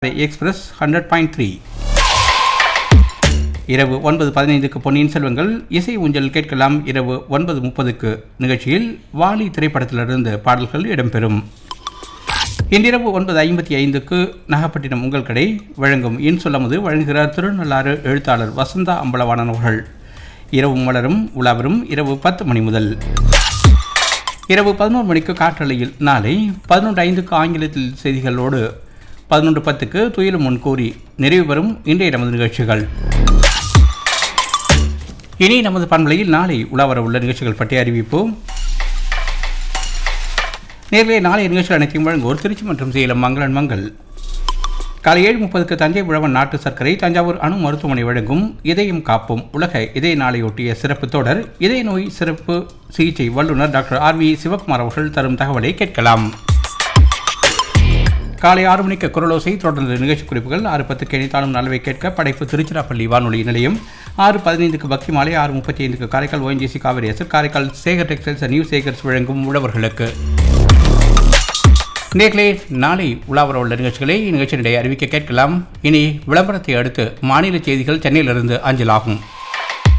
express hundred point three இரவு ஒன்பது பதினைந்துக்கு பொன்னியின் செல்வங்கள் இசை ஊஞ்சல் கேட்கலாம் இரவு ஒன்பது முப்பதுக்கு நிகழ்ச்சியில் வாலி திரைப்படத்திலிருந்து பாடல்கள் இடம்பெறும் இன்றிரவு ஒன்பது ஐம்பத்தி ஐந்துக்கு நாகப்பட்டினம் உங்கள் கடை வழங்கும் இன் சொல்லமுது வழங்குகிறார் திருநள்ளாறு எழுத்தாளர் வசந்தா அம்பலவாணன் அவர்கள் இரவு மலரும் உலாவரும் இரவு பத்து மணி முதல் இரவு பதினோரு மணிக்கு காற்றலையில் நாளை பதினொன்று ஐந்துக்கு ஆங்கிலத்தில் செய்திகளோடு பதினொன்று பத்துக்கு துயிலும் முன் கூறி நிறைவு பெறும் இன்றைய நமது நிகழ்ச்சிகள் இனி நமது பண்பலையில் நாளை உலாவர உள்ள நிகழ்ச்சிகள் பற்றி அறிவிப்போம் நேர்களே நாளைய நிகழ்ச்சிகள் அனைத்தையும் வழங்குவோர் திருச்சி மற்றும் சேலம் மங்களன் மங்கள் காலை ஏழு முப்பதுக்கு தஞ்சை உழவன் நாட்டு சர்க்கரை தஞ்சாவூர் அணு மருத்துவமனை வழங்கும் இதயம் காப்போம் உலக இதய நாளையொட்டிய சிறப்பு தொடர் இதய நோய் சிறப்பு சிகிச்சை வல்லுநர் டாக்டர் ஆர் வி சிவகுமார் அவர்கள் தரும் தகவலை கேட்கலாம் காலை ஆறு மணிக்கு குரலோசை தொடர்ந்து நிகழ்ச்சி குறிப்புகள் ஆறு பத்துக்கு இணைத்தாலும் நலவை கேட்க படைப்பு திருச்சிராப்பள்ளி வானொலி நிலையம் ஆறு பதினைந்துக்கு பக்தி மாலை ஆறு முப்பத்தி ஐந்துக்கு காரைக்கால் ஓஎன்ஜிசி காவிரி எஸ்எர் காரைக்கால் சேகர் டெக்ஸ்டைல்ஸ் நியூ சேகர்ஸ் வழங்கும் உழவர்களுக்கு நேர்களே நாளை உலாவர உள்ள நிகழ்ச்சிகளை இந்நிகழ்ச்சியினிடையே அறிவிக்க கேட்கலாம் இனி விளம்பரத்தை அடுத்து மாநில செய்திகள் சென்னையிலிருந்து அஞ்சலாகும்